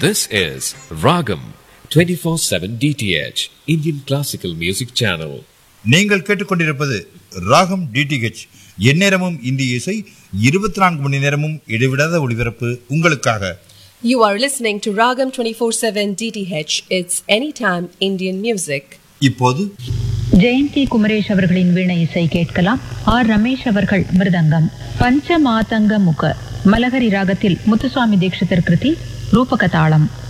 This is Ragam 24/7 DTH Indian Classical Music Channel. நீங்கள் கேட்டுக்கொண்டிருப்பது ராகம் டிடிஹெச் எந்நேரமும் இந்திய இசை இருபத்தி நான்கு மணி நேரமும் இடைவிடாத ஒளிபரப்பு உங்களுக்காக You are listening to Ragam 24/7 DTH. It's anytime Indian music. இப்போது ஜெயந்தி குமரேஷ் அவர்களின் வீணை இசை கேட்கலாம் ஆர் ரமேஷ் அவர்கள் மிருதங்கம் பஞ்ச மாதங்க முக மலகரி ராகத்தில் முத்துசுவாமி தீட்சிதர் கிருதி ரூபக தாளம்